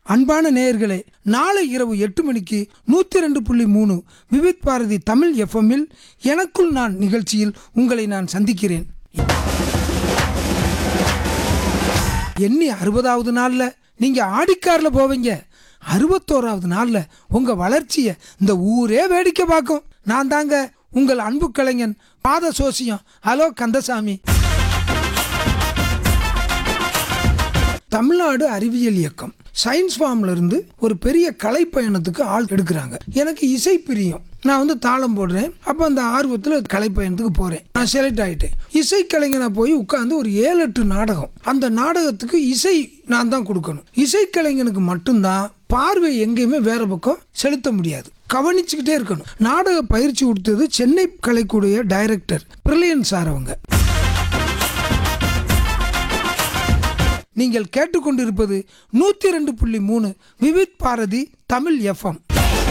அன்பான நேயர்களே நாளை இரவு எட்டு மணிக்கு நூற்றி ரெண்டு புள்ளி மூணு விவித் பாரதி தமிழ் எஃப்எம்மில் எனக்குள் நான் நிகழ்ச்சியில் உங்களை நான் சந்திக்கிறேன் எண்ணி அறுபதாவது நாளில் நீங்கள் ஆடிக்காரில் போவீங்க அறுபத்தோராவது நாளில் உங்கள் வளர்ச்சியை இந்த ஊரே வேடிக்கை பார்க்கும் நான் தாங்க உங்கள் அன்பு கலைஞன் பாத சோசியம் ஹலோ கந்தசாமி தமிழ்நாடு அறிவியல் இயக்கம் சயின்ஸ் ஃபார்ம்ல இருந்து ஒரு பெரிய கலை பயணத்துக்கு ஆள் எடுக்கிறாங்க எனக்கு இசை பிரியம் நான் வந்து தாளம் போடுறேன் அப்போ அந்த ஆர்வத்தில் கலை பயணத்துக்கு போகிறேன் நான் செலக்ட் ஆகிட்டேன் இசை கலைஞனை போய் உட்காந்து ஒரு ஏழு எட்டு நாடகம் அந்த நாடகத்துக்கு இசை நான் தான் கொடுக்கணும் இசை கலைஞனுக்கு மட்டும்தான் பார்வை எங்கேயுமே வேற பக்கம் செலுத்த முடியாது கவனிச்சுக்கிட்டே இருக்கணும் நாடக பயிற்சி கொடுத்தது சென்னை கலைக்கூடிய டைரக்டர் பிரில்லியன் சார் அவங்க நீங்கள் கேட்டுக்கொண்டிருப்பது நூற்றி ரெண்டு புள்ளி மூணு விவித் பாரதி தமிழ் எஃப்எம்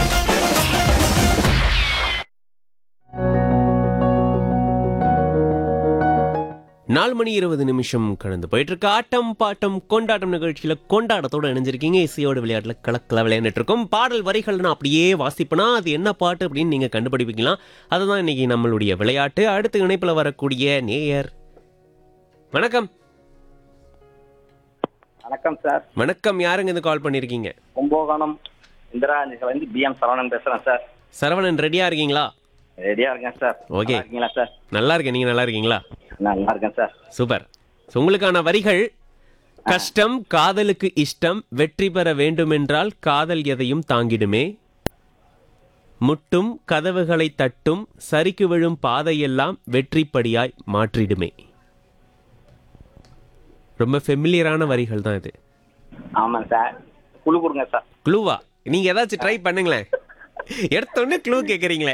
நாலு மணி இருபது நிமிஷம் கடந்து போயிட்டு இருக்கு ஆட்டம் பாட்டம் கொண்டாட்டம் நிகழ்ச்சியில கொண்டாட்டத்தோட இணைஞ்சிருக்கீங்க இசையோட விளையாட்டுல கலக்கல விளையாண்டுட்டு இருக்கோம் பாடல் வரிகள் நான் அப்படியே வாசிப்பேனா அது என்ன பாட்டு அப்படின்னு நீங்க கண்டுபிடிப்பீங்களா அதுதான் இன்னைக்கு நம்மளுடைய விளையாட்டு அடுத்த இணைப்புல வரக்கூடிய நேயர் வணக்கம் வணக்கம் சார் வணக்கம் யாருங்க இது கால் பண்ணிருக்கீங்க கும்பகோணம் இந்திரா வந்து பிஎம் சரவணன் பேசுறேன் சார் சரவணன் ரெடியா இருக்கீங்களா ரெடியா இருக்கேன் சார் Okay. நல்லா இருக்கீங்களா சார் நல்லா இருக்கேன் நீங்க நல்லா இருக்கீங்களா நான் நல்லா இருக்கேன் சார் சூப்பர் So, உங்களுக்கான வரிகள் கஷ்டம் காதலுக்கு இஷ்டம் வெற்றி பெற வேண்டுமென்றால் காதல் எதையும் தாங்கிடுமே முட்டும் கதவுகளை தட்டும் சரிக்கு விழும் பாதையெல்லாம் வெற்றிப்படியாய் மாற்றிடுமே ரொம்ப ஃபெமிலியரான வரிகள் தான் இது ஆமாம் சார் குழு கொடுங்க சார் க்ளூவா நீங்க ஏதாச்சும் ட்ரை பண்ணுங்களேன் எடுத்தோடனே க்ளூ கேக்குறீங்களே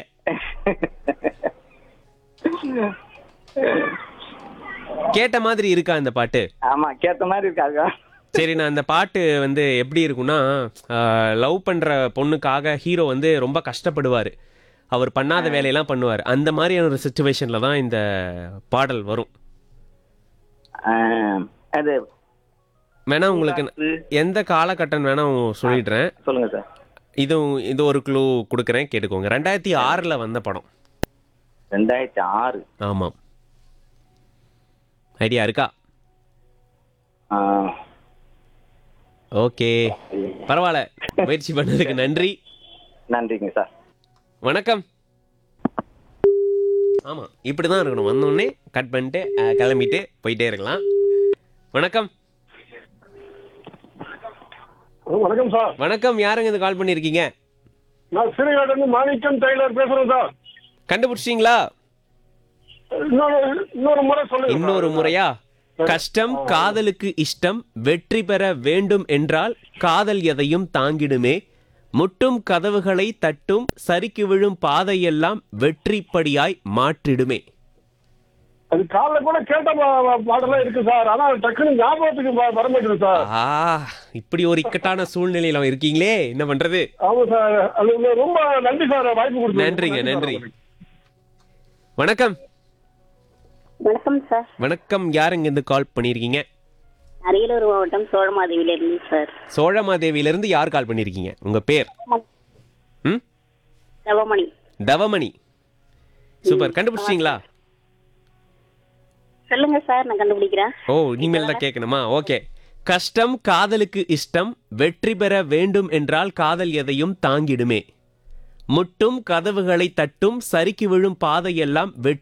கேட்ட மாதிரி இருக்கா இந்த பாட்டு ஆமா கேட்ட மாதிரி இருக்காங்க சரி நான் அந்த பாட்டு வந்து எப்படி இருக்கும்னா லவ் பண்ற பொண்ணுக்காக ஹீரோ வந்து ரொம்ப கஷ்டப்படுவார் அவர் பண்ணாத வேலையெல்லாம் பண்ணுவார் அந்த மாதிரியான ஒரு சுச்சுவேஷன்ல தான் இந்த பாடல் வரும் ஆஹ், அது வேணா உங்களுக்கு எந்த காலகட்டம் வேணா சொல்லிடுறேன் சொல்லுங்க சார் இது இது ஒரு க்ளூ கொடுக்குறேன் கேட்டுக்கோங்க ரெண்டாயிரத்தி ஆறில் வந்த படம் ரெண்டாயிரத்தி ஆறு ஆமாம் ஐடியா இருக்கா ஆஹ், ஓகே பரவாயில்ல முயற்சி பண்ணதுக்கு நன்றி நன்றிங்க சார் வணக்கம் ஆமாம் இப்படி தான் இருக்கணும் வந்தோடனே கட் பண்ணிட்டு அஹ், கிளம்பிட்டு போயிட்டே இருக்கலாம் வணக்கம் வணக்கம் சார் வணக்கம் யாருங்க இது கால் பண்ணியிருக்கீங்க நான் சிறுகாடு மாணிக்கம் டெய்லர் பேசுறேன் சார் கண்டுபிடிச்சிங்களா இன்னொரு இன்னொரு முறை சொல்லுங்க இன்னொரு முறையா கஷ்டம் காதலுக்கு இஷ்டம் வெற்றி பெற வேண்டும் என்றால் காதல் எதையும் தாங்கிடுமே முட்டும் கதவுகளை தட்டும் சரிக்கு விழும் பாதையெல்லாம் வெற்றிப்படியாய் மாற்றிடுமே அது காலைல கூட கேட்ட பா- பா- பாடலாம் இருக்கு சார் ஆனா டக்குனு ஞாபகத்துக்கு வ- வர மாட்டேங்குது சார் ஆ இப்படி ஒரு இக்கட்டான சூழ்நிலையில இருக்கீங்களே என்ன பண்றது ஆமா சார் அது வந்து ரொம்ப நன்றி சார் வாய்ப்பு கொடுத்து நன்றிங்க நன்றி வணக்கம் வணக்கம் சார் வணக்கம் யாருங்க இருந்து கால் பண்ணியிருக்கீங்க அரியலூர் மாவட்டம் சோழமாதேவியிலிருந்து சார் சோழமாதேவியிலிருந்து யார் கால் பண்ணியிருக்கீங்க உங்க பேர் ம் நவமணி தவமணி சூப்பர் கண்டுபிடிச்சிங்களா சொல்லுங்க சார் நான் கண்டுபிடிக்கிறேன் ஓ இனிமேல் தான் கேட்கணுமா ஓகே கஷ்டம் காதலுக்கு இஷ்டம் வெற்றி பெற வேண்டும் என்றால் காதல் எதையும் தாங்கிடுமே முட்டும் கதவுகளை தட்டும் சரிக்கு விழும் பாதையெல்லாம் வெற்றி